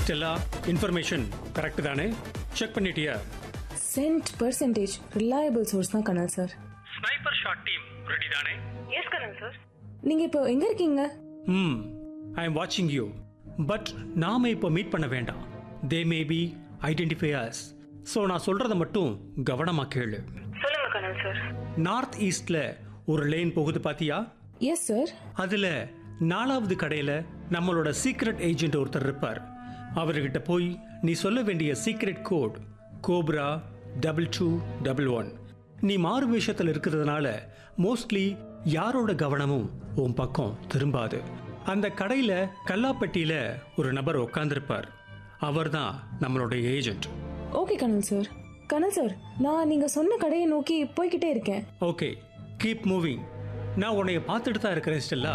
Stella information correct தானே check பண்ணிட்டியா cent percentage reliable source தான் colonel sir sniper shot team ready தானே yes colonel sir நீங்க இப்போ எங்க இருக்கீங்க ம் ஐ எம் வாட்சிங் யூ பட் நாம இப்போ மீட் பண்ண வேண்டாம் they may be identify us so நான் சொல்றத மட்டும் கவனமா கேளு சொல்லுங்க கனல் சார் நார்த் ஈஸ்ட்ல ஒரு லேன் போகுது பாத்தியா எஸ் சார் அதுல நாலாவது கடையில நம்மளோட சீக்ரெட் ஏஜென்ட் ஒருத்தர் இருப்பார் அவர்கிட்ட போய் நீ சொல்ல வேண்டிய secret code cobra double two double one நீ மாறு விஷயத்தில் இருக்கிறதுனால மோஸ்ட்லி யாரோட கவனமும் உன் பக்கம் திரும்பாது அந்த கடையில கல்லாப்பட்டியில ஒரு நபர் உட்கார்ந்திருப்பார் அவர்தான் நம்மளோட agent okay colonel sir colonel sir நான் நீங்க சொன்ன கடையை நோக்கி போய்கிட்டே இருக்கேன் ஓகே கீப் மூவிங் நான் உன்னைய பார்த்துட்டு தான் இருக்கிறேன் ஸ்டெல்லா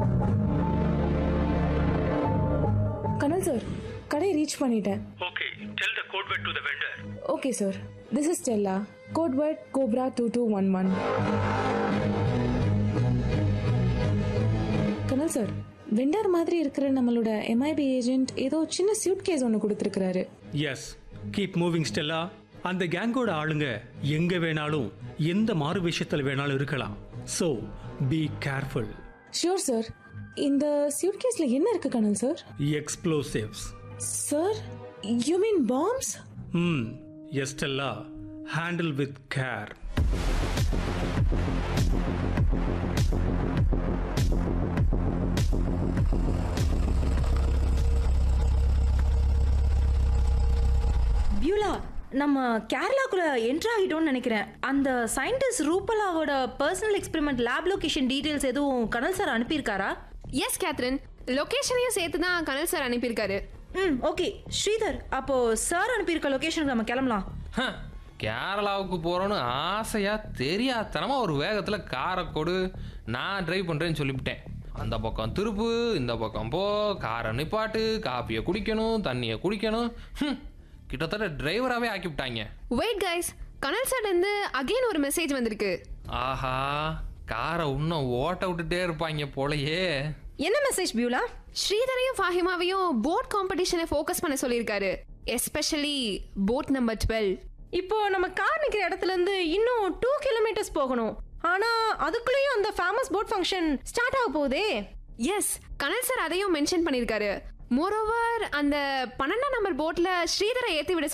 கனல் சார் கடையை ரீச் பண்ணிட்டேன் okay tell the code word to the vendor okay sir this is Stella code word cobra two two one one colonel sir vendor மாதிரி இருக்கிற நம்மளோட எம்ஐபி ஏஜென்ட் ஏதோ சின்ன சூட் கேஸ் ஒன்று கொடுத்துருக்கிறாரு எஸ் கீப் மூவிங் ஸ்டெல்லா அந்த கேங்கோட ஆளுங்க எங்க வேணாலும் எந்த மாறு விஷயத்தில் வேணாலும் இருக்கலாம் so be careful sure sir இந்த சூட் கேஸ்ல என்ன இருக்கு colonel sir explosives sir you mean bombs hmm yes Stella handle with care Beulah நம்ம கேரளாக்குள்ள என்ட்ரு ஆகிட்டோம்னு நினைக்கிறேன் அந்த சயின்டிஸ்ட் ரூபலாவோட personal experiment lab location details எதுவும் கனல் சார் அனுப்பியிருக்காரா எஸ் கேத்ரின் லொகேஷனையும் சேர்த்து தான் கனல் சார் அனுப்பியிருக்காரு ம் ஓகே ஸ்ரீதர் அப்போ சார் அனுப்பியிருக்க லொகேஷனுக்கு நம்ம கிளம்பலாம் ஹ, கேரளாவுக்கு போகிறோன்னு ஆசையாக தெரியாதனமாக ஒரு வேகத்தில் காரை கொடு நான் டிரைவ் பண்ணுறேன்னு சொல்லிவிட்டேன் அந்த பக்கம் திருப்பு இந்த பக்கம் போ காரை நிப்பாட்டு காப்பியை குடிக்கணும் தண்ணியை குடிக்கணும் ஹம், கிட்டத்தட்ட டிரைவராகவே ஆக்கிவிட்டாங்க வெயிட் கைஸ் கனல் சார் இருந்து அகைன் ஒரு மெசேஜ் வந்திருக்கு ஆஹா காரை இன்னும் ஓட்ட விட்டுட்டே இருப்பாங்க போலயே என்ன மெசேஜ் பியூலா ஸ்ரீதரையும் ஃபாஹிமாவையும் போட் காம்படிஷனை ஃபோக்கஸ் பண்ண சொல்லியிருக்காரு எஸ்பெஷலி போட் நம்பர் டுவெல் இப்போ நம்ம கார் நிற்கிற இடத்துல இருந்து இன்னும் டூ கிலோமீட்டர்ஸ் போகணும் ஆனா அதுக்குள்ளேயும் அந்த ஃபேமஸ் போட் ஃபங்க்ஷன் ஸ்டார்ட் ஆக போகுதே எஸ் கனல் சார் அதையும் மென்ஷன் பண்ணியிருக்காரு மோரோவர் அந்த பன்னெண்டாம் நம்பர் போட்ல ஸ்ரீதரை ஏற்றி விட